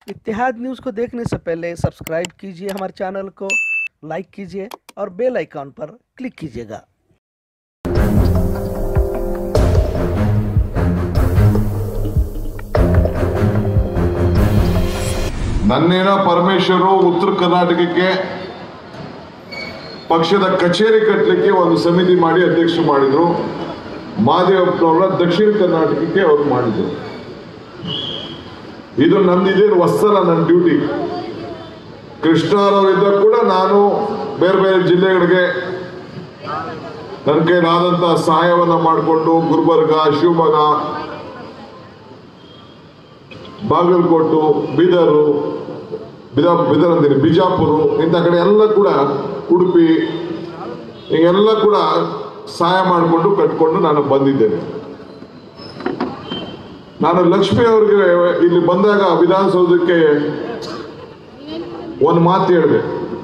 इतिहाद news को देखने से पहले सब्सक्राइब कीजिए हमारे चैनल को लाइक कीजिए और बेल आइकॉन पर क्लिक कीजिएगा ನನ್ನೇನೋ ಪರಮೇಶ್ವರು ಉತ್ತರ ಕರ್ನಾಟಕಕ್ಕೆ ಪಕ್ಷದ ಕಚೇರಿ ಕಟ್ಟಲಿಕ್ಕೆ ಒಂದು ಸಮಿತಿ ಮಾಡಿ ಅಧ್ಯಕ್ಷ ಮಾಡಿದ್ರು ಮಹಾದೇವಪ್ಪನವರ ದಕ್ಷಿಣ ಕರ್ನಾಟಕಕ್ಕೆ ಅವ್ರು ಮಾಡಿದ್ರು ಇದು ನಂದಿದೆ ಹೊಸಲ್ಲ ನನ್ನ ಡ್ಯೂಟಿ ಕೃಷ್ಣರವರಿದ್ದ ಕೂಡ ನಾನು ಬೇರೆ ಬೇರೆ ಜಿಲ್ಲೆಗಳಿಗೆ ನನ್ನ ಕೈಲಾದಂತಹ ಸಹಾಯವನ್ನ ಮಾಡಿಕೊಂಡು ಗುಲ್ಬರ್ಗ ಶಿವಮೊಗ್ಗ ಬಾಗಲಕೋಟು ಬೀದರು ಬಿದಾ ಬೀದರ್ ಅಂತೀನಿ ಬಿಜಾಪುರ ಇಂಥ ಕಡೆ ಎಲ್ಲ ಕೂಡ ಉಡುಪಿ ಹೀಗೆಲ್ಲ ಕೂಡ ಸಹಾಯ ಮಾಡಿಕೊಂಡು ಕಟ್ಕೊಂಡು ನಾನು ಬಂದಿದ್ದೇನೆ ನಾನು ಲಕ್ಷ್ಮಿ ಅವ್ರಿಗೆ ಇಲ್ಲಿ ಬಂದಾಗ ವಿಧಾನಸೌಧಕ್ಕೆ ಒಂದು ಮಾತು ಹೇಳಿದೆ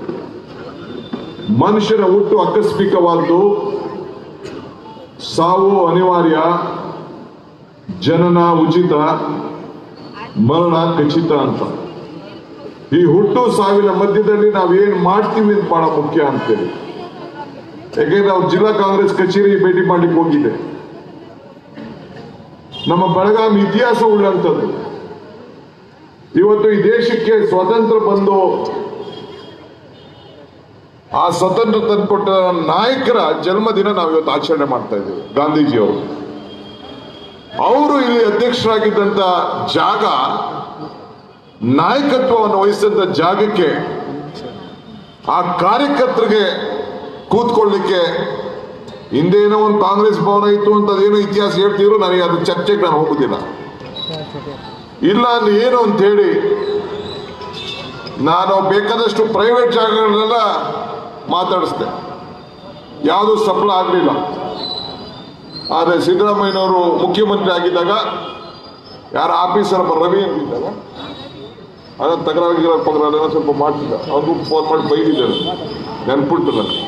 ಮನುಷ್ಯನ ಹುಟ್ಟು ಆಕಸ್ಮಿಕವಾದ್ದು ಸಾವು ಅನಿವಾರ್ಯ ಜನನ ಉಚಿತ ಮರಣ ಖಚಿತ ಅಂತ ಈ ಹುಟ್ಟು ಸಾವಿನ ಮಧ್ಯದಲ್ಲಿ ನಾವೇನ್ ಮಾಡ್ತೀವಿ ಅಂತ ಬಹಳ ಮುಖ್ಯ ಅಂತೇಳಿ ಯಾಕೆಂದ್ರೆ ನಾವು ಜಿಲ್ಲಾ ಕಾಂಗ್ರೆಸ್ ಕಚೇರಿ ಭೇಟಿ ಮಾಡ್ಲಿಕ್ಕೆ ಹೋಗಿದ್ದೆ ನಮ್ಮ ಬೆಳಗಾವಿ ಇತಿಹಾಸ ಉಳ್ಳಂಥದ್ದು ಇವತ್ತು ಈ ದೇಶಕ್ಕೆ ಸ್ವಾತಂತ್ರ್ಯ ಬಂದು ಆ ಸ್ವತಂತ್ರ ತಂದುಕೊಟ್ಟ ನಾಯಕರ ಜನ್ಮದಿನ ನಾವು ಇವತ್ತು ಆಚರಣೆ ಮಾಡ್ತಾ ಇದ್ದೀವಿ ಗಾಂಧೀಜಿಯವರು ಅವರು ಇಲ್ಲಿ ಅಧ್ಯಕ್ಷರಾಗಿದ್ದಂತ ಜಾಗ ನಾಯಕತ್ವವನ್ನು ವಹಿಸಿದಂತ ಜಾಗಕ್ಕೆ ಆ ಕಾರ್ಯಕರ್ತರಿಗೆ ಕೂತ್ಕೊಳ್ಳಿಕ್ಕೆ ಹಿಂದೇನೋ ಒಂದು ಕಾಂಗ್ರೆಸ್ ಭವನ ಇತ್ತು ಅಂತ ಅದೇನೋ ಇತಿಹಾಸ ಹೇಳ್ತಿದ್ರು ನನಗೆ ಅದು ಚರ್ಚೆಗೆ ನಾನು ಹೋಗುದಿಲ್ಲ ಇಲ್ಲ ಅಂದ್ರೆ ಏನು ಅಂತ ಹೇಳಿ ನಾನು ಬೇಕಾದಷ್ಟು ಪ್ರೈವೇಟ್ ಜಾಗಗಳನ್ನೆಲ್ಲ ಮಾತಾಡಿಸ್ದೆ ಯಾವುದು ಸಫಲ ಆಗಲಿಲ್ಲ ಆದರೆ ಸಿದ್ದರಾಮಯ್ಯನವರು ಮುಖ್ಯಮಂತ್ರಿ ಆಗಿದ್ದಾಗ ಯಾರ ಆಫೀಸರ್ ಒಬ್ಬ ರವಿ ಅಂತಿದ್ದಾಗ ಅದನ್ನು ತಕರಾಗಿರೋ ಪಗರ ಸ್ವಲ್ಪ ಮಾಡ್ತಿದ್ದ ಅವ್ರಿಗೂ ಫೋನ್ ಮಾಡಿ ಬೈದಿದ್ದಾರೆ ನೆನ್ಪುಟ್ಟು ನನಗೆ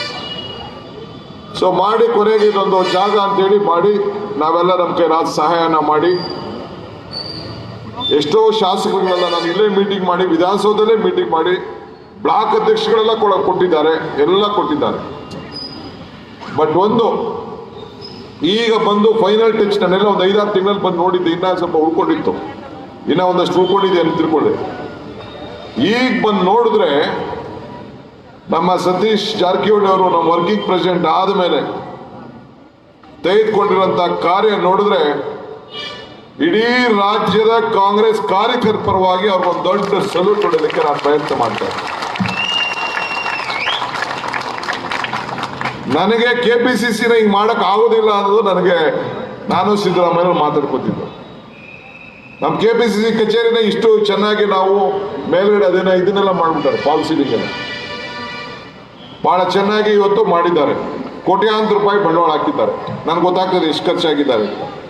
ಸೊ ಮಾಡಿ ಕೊನೆಗೆ ಇದೊಂದು ಜಾಗ ಅಂತೇಳಿ ಮಾಡಿ ನಾವೆಲ್ಲ ನಮ್ಮ ಕೈಲಾದ ಸಹಾಯನ ಮಾಡಿ ಎಷ್ಟೋ ಶಾಸಕರುಗಳೆಲ್ಲ ನಾನು ಇಲ್ಲೇ ಮೀಟಿಂಗ್ ಮಾಡಿ ವಿಧಾನಸೌಧದಲ್ಲೇ ಮೀಟಿಂಗ್ ಮಾಡಿ ಬ್ಲಾಕ್ ಅಧ್ಯಕ್ಷಗಳೆಲ್ಲ ಕೂಡ ಕೊಟ್ಟಿದ್ದಾರೆ ಎಲ್ಲ ಕೊಟ್ಟಿದ್ದಾರೆ ಬಟ್ ಒಂದು ಈಗ ಬಂದು ಫೈನಲ್ ಟಚ್ ನಾನೆಲ್ಲ ಒಂದು ಐದಾರು ತಿಂಗಳಲ್ಲಿ ಬಂದು ನೋಡಿದ್ದೆ ಇನ್ನ ಸ್ವಲ್ಪ ಉಳ್ಕೊಂಡಿತ್ತು ಇನ್ನ ಒಂದಷ್ಟು ಉಳ್ಕೊಂಡಿದೆ ಅಂತ ತಿಳ್ಕೊಳ್ಳಿ ಈಗ ಬಂದು ನೋಡಿದ್ರೆ ನಮ್ಮ ಸತೀಶ್ ಜಾರಕಿಹೊಳಿ ಅವರು ನಮ್ಮ ವರ್ಕಿಂಗ್ ಪ್ರೆಸಿಡೆಂಟ್ ಆದಮೇಲೆ ತೆಗೆದುಕೊಂಡಿರುವಂತ ಕಾರ್ಯ ನೋಡಿದ್ರೆ ಇಡೀ ರಾಜ್ಯದ ಕಾಂಗ್ರೆಸ್ ಕಾರ್ಯಕರ್ತರ ಪರವಾಗಿ ಅವ್ರಿಗೊಂದು ದೊಡ್ಡ ಸಲ್ಯೂಟ್ ಕೊಡಲಿಕ್ಕೆ ನಾನು ಪ್ರಯತ್ನ ಮಾಡ್ತೇನೆ ನನಗೆ ಕೆ ಪಿ ಸಿ ಸಿನ ಹಿಂಗೆ ಮಾಡಕ್ ಆಗೋದಿಲ್ಲ ಅನ್ನೋದು ನನಗೆ ನಾನು ಸಿದ್ದರಾಮಯ್ಯ ಮಾತಾಡ್ಕೊತಿದ್ದೆ ನಮ್ಮ ಕೆ ಪಿ ಸಿ ಸಿ ಕಚೇರಿನ ಇಷ್ಟು ಚೆನ್ನಾಗಿ ನಾವು ಮೇಲ್ಗಡೆ ಅದೇನ ಇದನ್ನೆಲ್ಲ ಮಾಡ್ಬಿಟ್ಟಾರೆ ಫಾಲ್ ಸೀಲಿಂಗ್ ಎಲ್ಲ ಬಹಳ ಚೆನ್ನಾಗಿ ಇವತ್ತು ಮಾಡಿದ್ದಾರೆ ಕೋಟ್ಯಾಂತರ ರೂಪಾಯಿ ಬಂಡವಾಳ ಹಾಕಿದ್ದಾರೆ ನನ್ಗೆ ಗೊತ್ತಾಗ್ತದೆ ಎಷ್ಟು ಖರ್ಚಾಗಿದ್ದಾರೆ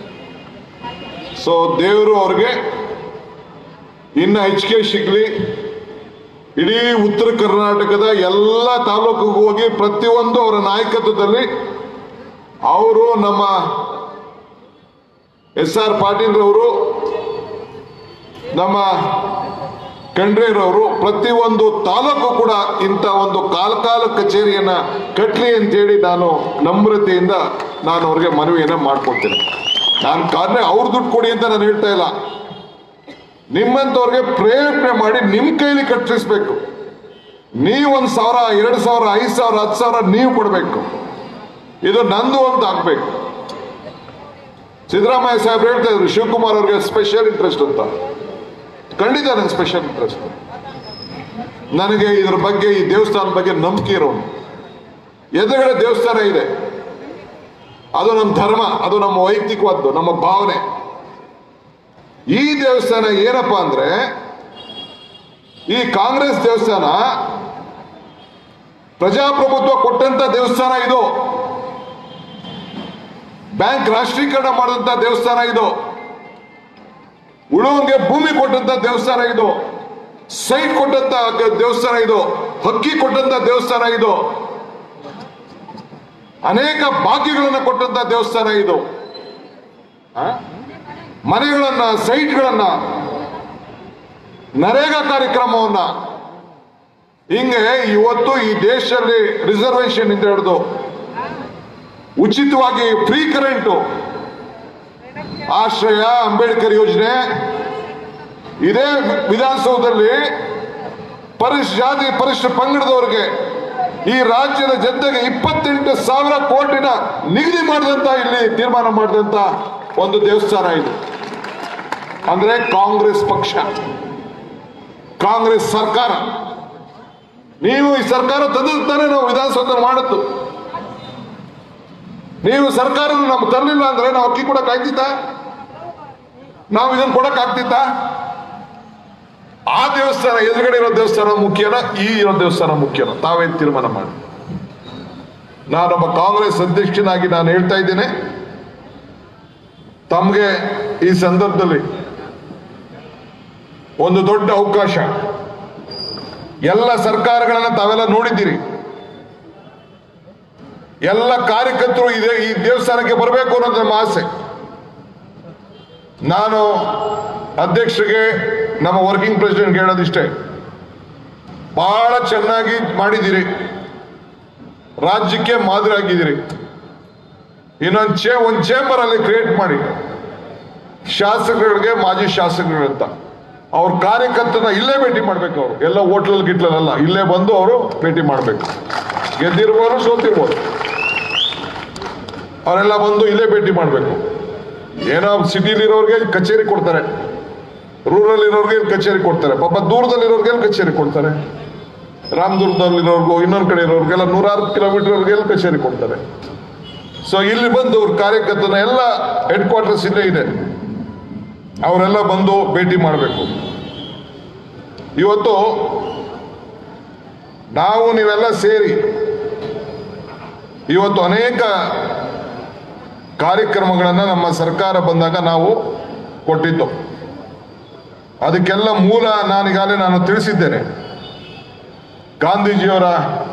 ಸೊ ದೇವರು ಅವ್ರಿಗೆ ಇನ್ನ ಹೆಚ್ಚಿಗೆ ಸಿಗ್ಲಿ ಇಡೀ ಉತ್ತರ ಕರ್ನಾಟಕದ ಎಲ್ಲ ತಾಲೂಕಿಗೂ ಹೋಗಿ ಪ್ರತಿಯೊಂದು ಅವರ ನಾಯಕತ್ವದಲ್ಲಿ ಅವರು ನಮ್ಮ ಎಸ್ ಆರ್ ಪಾಟೀಲ್ ರವರು ನಮ್ಮ ಖಂಡ್ರೇರವರು ಪ್ರತಿಯೊಂದು ತಾಲೂಕು ಕೂಡ ಇಂಥ ಒಂದು ಕಾಲ ಕಾಲ ಕಚೇರಿಯನ್ನ ಕಟ್ಲಿ ಅಂತೇಳಿ ನಾನು ನಮ್ರತೆಯಿಂದ ನಾನು ಅವ್ರಿಗೆ ಮನವಿಯನ್ನ ಮಾಡ್ಕೊಡ್ತೇನೆ ನಾನು ಕಾರಣ ಅವ್ರ ದುಡ್ಡು ಕೊಡಿ ಅಂತ ನಾನು ಹೇಳ್ತಾ ಇಲ್ಲ ನಿಮ್ಮಂತವ್ರಿಗೆ ಪ್ರೇರೇಪಣೆ ಮಾಡಿ ನಿಮ್ಮ ಕೈಲಿ ಕಟ್ಟಿಸ್ಬೇಕು ನೀವು ಒಂದು ಸಾವಿರ ಎರಡು ಸಾವಿರ ಐದು ಸಾವಿರ ಹತ್ತು ಸಾವಿರ ನೀವು ಕೊಡಬೇಕು ಇದು ನಂದು ಅಂತ ಆಗ್ಬೇಕು ಸಿದ್ದರಾಮಯ್ಯ ಸಾಹೇಬ್ ಹೇಳ್ತಾ ಇದ್ರು ಶಿವಕುಮಾರ್ ಅವ್ರಿಗೆ ಸ್ಪೆಷಲ್ ಇಂಟ್ರೆಸ್ಟ್ ಅಂತ ಖಂಡಿತ ನನಗೆ ಸ್ಪೆಷಲ್ ಇಂಟ್ರೆಸ್ಟ್ ನನಗೆ ಇದ್ರ ಬಗ್ಗೆ ಈ ದೇವಸ್ಥಾನ ಬಗ್ಗೆ ನಂಬಿಕೆ ಇರೋನು ಎದುರುಗಡೆ ದೇವಸ್ಥಾನ ಇದೆ ಅದು ನಮ್ಮ ಧರ್ಮ ಅದು ನಮ್ಮ ವೈಯಕ್ತಿಕವಾದ್ದು ನಮ್ಮ ಭಾವನೆ ಈ ದೇವಸ್ಥಾನ ಏನಪ್ಪಾ ಅಂದ್ರೆ ಈ ಕಾಂಗ್ರೆಸ್ ದೇವಸ್ಥಾನ ಪ್ರಜಾಪ್ರಭುತ್ವ ಕೊಟ್ಟಂತ ದೇವಸ್ಥಾನ ಇದು ಬ್ಯಾಂಕ್ ರಾಷ್ಟ್ರೀಕರಣ ಮಾಡಿದಂತ ದೇವಸ್ಥಾನ ಇದು ಉಳುವಂಗೆ ಭೂಮಿ ಕೊಟ್ಟಂತ ದೇವಸ್ಥಾನ ಇದು ಸೈಟ್ ಕೊಟ್ಟಂತ ದೇವಸ್ಥಾನ ಇದು ಹಕ್ಕಿ ಕೊಟ್ಟಂತ ದೇವಸ್ಥಾನ ಇದು ಅನೇಕ ಭಾಗ್ಯಗಳನ್ನ ಕೊಟ್ಟಂತ ದೇವಸ್ಥಾನ ಇದು ಆ? ಮನೆಗಳನ್ನ ಸೈಟ್ಗಳನ್ನ ನರೇಗಾ ಕಾರ್ಯಕ್ರಮವನ್ನ ಹಿಂಗೆ ಇವತ್ತು ಈ ದೇಶದಲ್ಲಿ ರಿಸರ್ವೇಶನ್ ಇಂದ ಹಿಡಿದು ಉಚಿತವಾಗಿ ಫ್ರೀ ಕರೆಂಟು ಆಶ್ರಯ ಅಂಬೇಡ್ಕರ್ ಯೋಜನೆ ಇದೇ ವಿಧಾನಸೌಧದಲ್ಲಿ ಪರಿಶ್ ಜಾತಿ ಪರಿಶಿಷ್ಟ ಪಂಗಡದವರಿಗೆ ಈ ರಾಜ್ಯದ ಜನತೆಗೆ ಇಪ್ಪತ್ತೆಂಟು ಸಾವಿರ ಕೋಟಿನ ನಿಗದಿ ಮಾಡಿದಂತ ಇಲ್ಲಿ ತೀರ್ಮಾನ ಮಾಡಿದಂತ ಒಂದು ದೇವಸ್ಥಾನ ಇದು ಅಂದ್ರೆ ಕಾಂಗ್ರೆಸ್ ಪಕ್ಷ ಕಾಂಗ್ರೆಸ್ ಸರ್ಕಾರ ನೀವು ಈ ಸರ್ಕಾರ ತಂದಿರ್ತಾನೆ ನಾವು ವಿಧಾನಸೌಧ ಮಾಡುತ್ತು ನೀವು ಸರ್ಕಾರ ನಮ್ಗೆ ತರಲಿಲ್ಲ ಅಂದ್ರೆ ನಾವು ಅಕ್ಕಿ ಕೊಡಕ್ ಆಗ್ತಿತ್ತ ನಾವು ಇದನ್ನ ಕೊಡಕ್ ಆಗ್ತಿತ್ತ ಆ ದೇವಸ್ಥಾನ ಎದುರುಗಡೆ ಇರೋ ದೇವಸ್ಥಾನ ಮುಖ್ಯನ ಈ ಇರೋ ದೇವಸ್ಥಾನ ಮುಖ್ಯನ ತಾವೇ ತೀರ್ಮಾನ ಮಾಡಿ ನಾನೊಬ್ಬ ಕಾಂಗ್ರೆಸ್ ಅಧ್ಯಕ್ಷನಾಗಿ ನಾನು ಹೇಳ್ತಾ ಇದ್ದೇನೆ ತಮಗೆ ಈ ಸಂದರ್ಭದಲ್ಲಿ ಒಂದು ದೊಡ್ಡ ಅವಕಾಶ ಎಲ್ಲ ಸರ್ಕಾರಗಳನ್ನ ತಾವೆಲ್ಲ ನೋಡಿದ್ದೀರಿ ಎಲ್ಲ ಕಾರ್ಯಕರ್ತರು ಇದೆ ಈ ದೇವಸ್ಥಾನಕ್ಕೆ ಬರಬೇಕು ಅನ್ನೋದು ನಮ್ಮ ಆಸೆ ನಾನು ಅಧ್ಯಕ್ಷರಿಗೆ ನಮ್ಮ ವರ್ಕಿಂಗ್ ಪ್ರೆಸಿಡೆಂಟ್ ಹೇಳೋದಿಷ್ಟೇ ಬಹಳ ಚೆನ್ನಾಗಿ ಮಾಡಿದ್ದೀರಿ ರಾಜ್ಯಕ್ಕೆ ಮಾದರಿ ಆಗಿದ್ದೀರಿ ಇನ್ನೊಂದು ಚೇ ಒಂದು ಚೇಂಬರ್ ಅಲ್ಲಿ ಕ್ರಿಯೇಟ್ ಮಾಡಿ ಶಾಸಕರಿಗೆ ಮಾಜಿ ಶಾಸಕರು ಅಂತ ಅವ್ರ ಕಾರ್ಯಕರ್ತನ ಇಲ್ಲೇ ಭೇಟಿ ಮಾಡ್ಬೇಕು ಅವರು ಎಲ್ಲ ಹೋಟ್ಲಲ್ಲಿ ಗಿಟ್ಲಲ್ಲ ಇಲ್ಲೇ ಬಂದು ಅವರು ಭೇಟಿ ಮಾಡ್ಬೇಕು ಗೆದ್ದಿರ್ಬೋದು ಸೋತಿರ್ಬೋದು ಅವರೆಲ್ಲ ಬಂದು ಇಲ್ಲೇ ಭೇಟಿ ಮಾಡ್ಬೇಕು ಏನೋ ಸಿಟಿಲಿ ಇರೋರಿಗೆ ಕಚೇರಿ ಕೊಡ್ತಾರೆ ರೂರಲ್ ಇರೋರಿಗೆ ಕಚೇರಿ ಕೊಡ್ತಾರೆ ಪಾಪ ದೂರದಲ್ಲಿರೋರ್ಗೆಲ್ಲ ಕಚೇರಿ ಕೊಡ್ತಾರೆ ರಾಮದುರ್ಗದಲ್ಲಿರೋರ್ಗು ಇನ್ನೊಂದು ಕಡೆ ಇರೋರ್ಗೆಲ್ಲ ನೂರಾರು ಕಿಲೋಮೀಟರ್ಗೆಲ್ಲ ಕಚೇರಿ ಕೊಡ್ತಾರೆ ಸೊ ಇಲ್ಲಿ ಬಂದು ಅವ್ರ ಕಾರ್ಯಕರ್ತನ ಎಲ್ಲ ಹೆಡ್ ಕ್ವಾರ್ಟರ್ಸ್ ಇಲ್ಲೇ ಇದೆ ಅವರೆಲ್ಲ ಬಂದು ಭೇಟಿ ಮಾಡಬೇಕು ಇವತ್ತು ನಾವು ನೀವೆಲ್ಲ ಸೇರಿ ಇವತ್ತು ಅನೇಕ ಕಾರ್ಯಕ್ರಮಗಳನ್ನು ನಮ್ಮ ಸರ್ಕಾರ ಬಂದಾಗ ನಾವು ಕೊಟ್ಟಿದ್ದು ಅದಕ್ಕೆಲ್ಲ ಮೂಲ ನಾನೀಗಾಗಲೇ ನಾನು ತಿಳಿಸಿದ್ದೇನೆ ಗಾಂಧೀಜಿಯವರ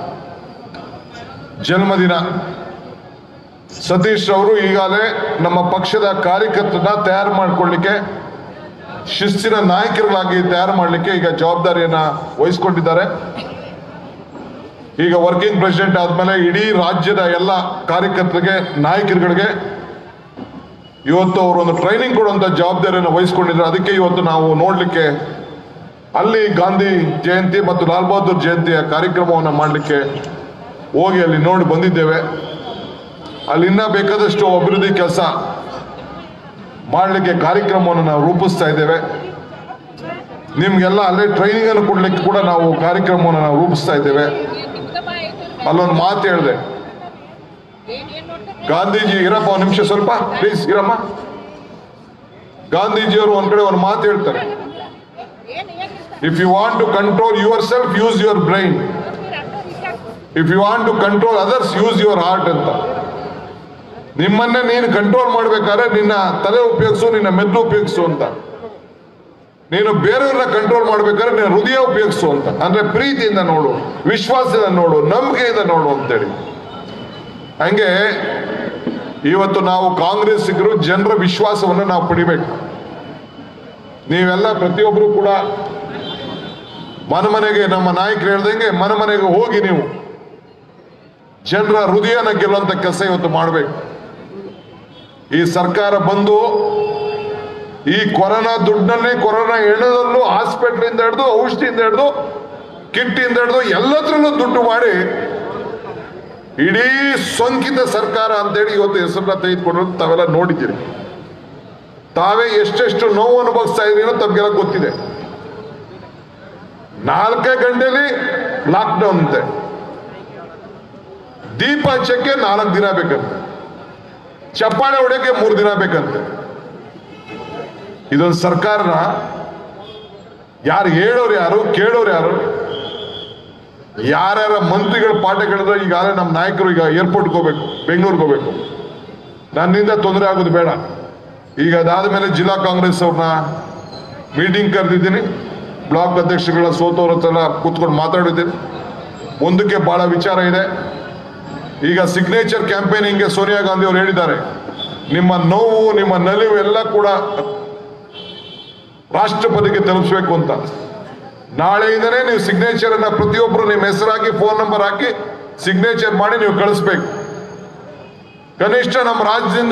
ಜನ್ಮದಿನ ಸತೀಶ್ ಅವರು ಈಗಾಗಲೇ ನಮ್ಮ ಪಕ್ಷದ ಕಾರ್ಯಕರ್ತರನ್ನ ತಯಾರು ಮಾಡಿಕೊಳ್ಳಿಕ್ಕೆ ಶಿಸ್ತಿನ ನಾಯಕರುಗಳಾಗಿ ತಯಾರು ಮಾಡಲಿಕ್ಕೆ ಈಗ ಜವಾಬ್ದಾರಿಯನ್ನ ವಹಿಸ್ಕೊಂಡಿದ್ದಾರೆ ಈಗ ವರ್ಕಿಂಗ್ ಪ್ರೆಸಿಡೆಂಟ್ ಆದ್ಮೇಲೆ ಇಡೀ ರಾಜ್ಯದ ಎಲ್ಲ ಕಾರ್ಯಕರ್ತರಿಗೆ ನಾಯಕರುಗಳಿಗೆ ಇವತ್ತು ಅವರು ಒಂದು ಟ್ರೈನಿಂಗ್ ಕೊಡುವಂತ ಜವಾಬ್ದಾರಿಯನ್ನು ವಹಿಸ್ಕೊಂಡಿದ್ದಾರೆ ಅದಕ್ಕೆ ಇವತ್ತು ನಾವು ನೋಡ್ಲಿಕ್ಕೆ ಅಲ್ಲಿ ಗಾಂಧಿ ಜಯಂತಿ ಮತ್ತು ಲಾಲ್ ಬಹದ್ದೂರ್ ಜಯಂತಿಯ ಕಾರ್ಯಕ್ರಮವನ್ನು ಮಾಡಲಿಕ್ಕೆ ಹೋಗಿ ಅಲ್ಲಿ ನೋಡಿ ಬಂದಿದ್ದೇವೆ ಅಲ್ಲಿ ಇನ್ನ ಬೇಕಾದಷ್ಟು ಅಭಿವೃದ್ಧಿ ಕೆಲಸ ಮಾಡಲಿಕ್ಕೆ ಕಾರ್ಯಕ್ರಮವನ್ನು ನಾವು ರೂಪಿಸ್ತಾ ಇದ್ದೇವೆ ನಿಮ್ಗೆಲ್ಲ ಅಲ್ಲೇ ಟ್ರೈನಿಂಗ್ ಅನ್ನು ಕೊಡ್ಲಿಕ್ಕೆ ಕೂಡ ನಾವು ಕಾರ್ಯಕ್ರಮವನ್ನು ನಾವು ರೂಪಿಸ್ತಾ ಇದ್ದೇವೆ ಅಲ್ಲೊಂದು ಮಾತು ಹೇಳಿದೆ ಗಾಂಧೀಜಿ ಇರಪ್ಪ ಒಂದು ನಿಮಿಷ ಸ್ವಲ್ಪ ಪ್ಲೀಸ್ ಇರಮ್ಮ ಗಾಂಧೀಜಿಯವರು ಒಂದ್ ಕಡೆ ಒಂದು ಮಾತು ಹೇಳ್ತಾರೆ if you want to control yourself use your brain if you want to control others use your heart ಅಂತ ನಿಮ್ಮನ್ನೇ ನೀನು ಕಂಟ್ರೋಲ್ ಮಾಡ್ಬೇಕಾದ್ರೆ ನಿನ್ನ ತಲೆ ಉಪಯೋಗಿಸು ನಿನ್ನ ಮೆದುಳು ಉಪಯೋಗಿಸು ಅಂತ ನೀನು ಬೇರೆಯವ್ರನ್ನ ಕಂಟ್ರೋಲ್ ಮಾಡ್ಬೇಕಾದ್ರೆ ನಿನ್ನ ಹೃದಯ ಉಪಯೋಗಿಸು ಅಂತ ಅಂದ್ರೆ ಪ್ರೀತಿಯಿಂದ ನೋಡು ವಿಶ್ವಾಸದಿಂದ ನೋಡು ನಂಬಿಕೆಯಿಂದ ನೋಡು ಅಂತೇಳಿ ಹಂಗೆ ಇವತ್ತು ನಾವು ಕಾಂಗ್ರೆಸ್ಸಿಗರು ಜನರ ವಿಶ್ವಾಸವನ್ನು ನಾವು ಪಡಿಬೇಕು ನೀವೆಲ್ಲ ಪ್ರತಿಯೊಬ್ಬರು ಕೂಡ ಮನೆ ಮನೆಗೆ ನಮ್ಮ ನಾಯಕರು ಹೇಳ್ದಂಗೆ ಮನೆ ಮನೆಗೆ ಹೋಗಿ ನೀವು ಜನರ ಹೃದಯನ ಗೆಲ್ಲುವಂತ ಕೆಲಸ ಇವತ್ತು ಮಾಡಬೇಕು ಈ ಸರ್ಕಾರ ಬಂದು ಈ ಕೊರೋನಾ ದುಡ್ಡಿನಲ್ಲಿ ಕೊರೋನಾ ಎಣ್ಣದಲ್ಲೂ ಹಾಸ್ಪಿಟ್ಲಿಂದ ಹಿಡಿದು ಔಷಧಿಯಿಂದ ಹಿಡಿದು ಕಿಟ್ಟಿಂದ ಹಿಡಿದು ಎಲ್ಲದ್ರಲ್ಲೂ ದುಡ್ಡು ಮಾಡಿ ಇಡೀ ಸೋಂಕಿತ ಸರ್ಕಾರ ಅಂತೇಳಿ ಇವತ್ತು ಹೆಸರನ್ನ ತೆಗೆದುಕೊಂಡು ತಾವೆಲ್ಲ ನೋಡಿದ್ದೀರಿ ತಾವೇ ಎಷ್ಟೆಷ್ಟು ನೋವು ಅನುಭವಿಸ್ತಾ ಇದೀರೋ ತಮಗೆಲ್ಲ ಗೊತ್ತಿದೆ ನಾಲ್ಕೇ ಗಂಟೆಲಿ ಲಾಕ್ಡೌನ್ ಅಂತೆ ದೀಪ ಹಚ್ಚಕ್ಕೆ ನಾಲ್ಕು ದಿನ ಬೇಕಂತೆ ಚಪ್ಪಾಳೆ ಹೊಡೆಯಕ್ಕೆ ಮೂರು ದಿನ ಬೇಕಂತೆ ಇದೊಂದು ಸರ್ಕಾರನ ಯಾರು ಹೇಳೋರು ಯಾರು ಕೇಳೋರು ಯಾರು ಯಾರ್ಯಾರ ಮಂತ್ರಿಗಳ ಪಾಠ ಕೇಳಿದ್ರೆ ಈಗಾಗಲೇ ನಮ್ಮ ನಾಯಕರು ಈಗ ಏರ್ಪೋರ್ಟ್ಗೆ ಹೋಗ್ಬೇಕು ಬೆಂಗಳೂರಿಗೆ ಹೋಗ್ಬೇಕು ನನ್ನಿಂದ ತೊಂದರೆ ಆಗೋದು ಬೇಡ ಈಗ ಅದಾದ ಮೇಲೆ ಜಿಲ್ಲಾ ಕಾಂಗ್ರೆಸ್ ಅವ್ರನ್ನ ಮೀಟಿಂಗ್ ಕರೆದಿದ್ದೀನಿ ಬ್ಲಾಕ್ ಅಧ್ಯಕ್ಷಗಳ ಸೋತವ್ರ ಹತ್ರ ಕೂತ್ಕೊಂಡು ಮಾತಾಡಿದ್ದೀನಿ ಮುಂದಕ್ಕೆ ಬಹಳ ವಿಚಾರ ಇದೆ ಈಗ ಸಿಗ್ನೇಚರ್ ಕ್ಯಾಂಪೇನಿಂಗ್ಗೆ ಸೋನಿಯಾ ಗಾಂಧಿ ಅವರು ಹೇಳಿದ್ದಾರೆ ನಿಮ್ಮ ನೋವು ನಿಮ್ಮ ನಲಿವು ಎಲ್ಲ ಕೂಡ ರಾಷ್ಟ್ರಪತಿಗೆ ತಲುಪಿಸ್ಬೇಕು ಅಂತ ನಾಳೆಯಿಂದನೇ ನೀವು ಸಿಗ್ನೇಚರ್ ಅನ್ನ ಪ್ರತಿಯೊಬ್ಬರು ನಿಮ್ಮ ಹೆಸರು ಹಾಕಿ ಫೋನ್ ನಂಬರ್ ಹಾಕಿ ಸಿಗ್ನೇಚರ್ ಮಾಡಿ ನೀವು ಕಳಿಸ್ಬೇಕು ಕನಿಷ್ಠ ನಮ್ಮ ರಾಜ್ಯದಿಂದ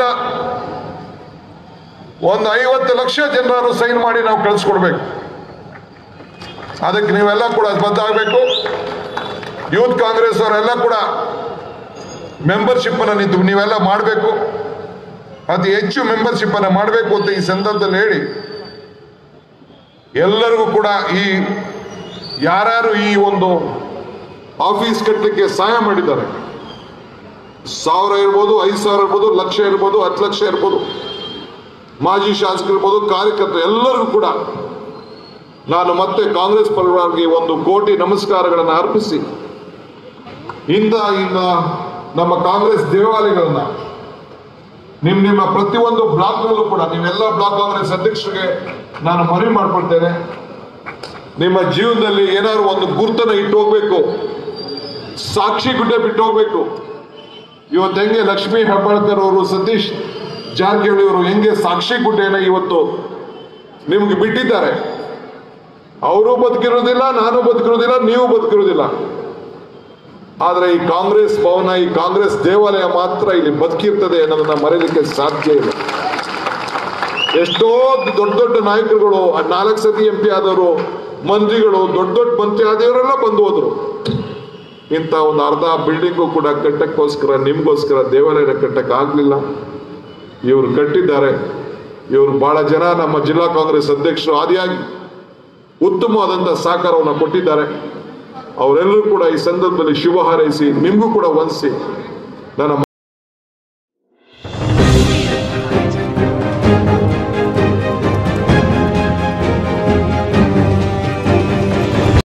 ಒಂದು ಐವತ್ತು ಲಕ್ಷ ಜನರು ಸೈನ್ ಮಾಡಿ ನಾವು ಕಳಿಸ್ಕೊಡ್ಬೇಕು ಅದಕ್ಕೆ ನೀವೆಲ್ಲ ಕೂಡ ಬದ್ಧ ಆಗಬೇಕು ಯೂತ್ ಕಾಂಗ್ರೆಸ್ ಅವರೆಲ್ಲ ಕೂಡ ಮೆಂಬರ್ಶಿಪ್ ಅನ್ನ ನೀವು ನೀವೆಲ್ಲ ಮಾಡಬೇಕು ಅತಿ ಹೆಚ್ಚು ಮೆಂಬರ್ಶಿಪ್ ಅನ್ನ ಮಾಡಬೇಕು ಅಂತ ಈ ಸಂದರ್ಭದಲ್ಲಿ ಹೇಳಿ ಎಲ್ಲರಿಗೂ ಕೂಡ ಈ ಯಾರ್ಯಾರು ಈ ಒಂದು ಆಫೀಸ್ ಕಟ್ಟಲಿಕ್ಕೆ ಸಹಾಯ ಮಾಡಿದ್ದಾರೆ ಸಾವಿರ ಇರ್ಬೋದು ಐದು ಸಾವಿರ ಇರ್ಬೋದು ಲಕ್ಷ ಇರ್ಬೋದು ಹತ್ತು ಲಕ್ಷ ಇರ್ಬೋದು ಮಾಜಿ ಶಾಸಕರು ಇರ್ಬೋದು ಕಾರ್ಯಕರ್ತರು ಎಲ್ಲರಿಗೂ ಕೂಡ ನಾನು ಮತ್ತೆ ಕಾಂಗ್ರೆಸ್ ಪರವಾಗಿ ಒಂದು ಕೋಟಿ ನಮಸ್ಕಾರಗಳನ್ನು ಅರ್ಪಿಸಿ ಇಂದ ಇಂದ ನಮ್ಮ ಕಾಂಗ್ರೆಸ್ ದೇವಾಲಯಗಳನ್ನ ನಿಮ್ ನಿಮ್ಮ ಪ್ರತಿಯೊಂದು ಬ್ಲಾಕ್ನಲ್ಲೂ ಕೂಡ ನೀವೆಲ್ಲ ಬ್ಲಾಕ್ ಕಾಂಗ್ರೆಸ್ ಅಧ್ಯಕ್ಷರಿಗೆ ನಾನು ಮನವಿ ಮಾಡ್ಕೊಳ್ತೇನೆ ನಿಮ್ಮ ಜೀವನದಲ್ಲಿ ಏನಾದ್ರು ಒಂದು ಗುರುತನ್ನ ಇಟ್ಟು ಹೋಗ್ಬೇಕು ಸಾಕ್ಷಿ ಗುಡ್ಡೆ ಬಿಟ್ಟು ಹೋಗ್ಬೇಕು ಇವತ್ತು ಹೆಂಗೆ ಲಕ್ಷ್ಮೀ ಹೆಬ್ಬಾಳ್ಕರ್ ಅವರು ಸತೀಶ್ ಜಾರಕಿಹೊಳಿ ಅವರು ಹೆಂಗೆ ಸಾಕ್ಷಿ ಗುಡ್ಡೆನ ಇವತ್ತು ನಿಮ್ಗೆ ಬಿಟ್ಟಿದ್ದಾರೆ ಅವರು ಬದುಕಿರೋದಿಲ್ಲ ನಾನು ಬದುಕಿರೋದಿಲ್ಲ ನೀವು ಬದುಕಿರೋದಿಲ್ಲ ಆದ್ರೆ ಈ ಕಾಂಗ್ರೆಸ್ ಭವನ ಈ ಕಾಂಗ್ರೆಸ್ ದೇವಾಲಯ ಮಾತ್ರ ಇಲ್ಲಿ ಬದುಕಿರ್ತದೆ ಅನ್ನೋದನ್ನ ಮರೆಯಲಿಕ್ಕೆ ಸಾಧ್ಯ ಇಲ್ಲ ಎಷ್ಟೋ ದೊಡ್ಡ ದೊಡ್ಡ ನಾಯಕರುಗಳು ನಾಲ್ಕು ಸತಿ ಎಂ ಪಿ ಆದವರು ಮಂತ್ರಿಗಳು ದೊಡ್ಡ ದೊಡ್ಡ ಮಂತ್ರಿ ಆದವರೆಲ್ಲ ಬಂದು ಹೋದ್ರು ಇಂಥ ಒಂದು ಅರ್ಧ ಬಿಲ್ಡಿಂಗು ಕೂಡ ಕಟ್ಟಕ್ಕೋಸ್ಕರ ನಿಮ್ಗೋಸ್ಕರ ದೇವಾಲಯನ ಕಟ್ಟಕ್ ಆಗ್ಲಿಲ್ಲ ಇವರು ಕಟ್ಟಿದ್ದಾರೆ ಇವರು ಬಹಳ ಜನ ನಮ್ಮ ಜಿಲ್ಲಾ ಕಾಂಗ್ರೆಸ್ ಅಧ್ಯಕ್ಷರು ಆದಿಯಾಗಿ ಉತ್ತಮವಾದಂತ ಸಹಕಾರವನ್ನು ಕೊಟ್ಟಿದ್ದಾರೆ ಅವರೆಲ್ಲರೂ ಕೂಡ ಈ ಸಂದರ್ಭದಲ್ಲಿ ಶುಭ ಹಾರೈಸಿ ನಿಮಗೂ ಕೂಡ ವಂದಿಸಿ ನನ್ನ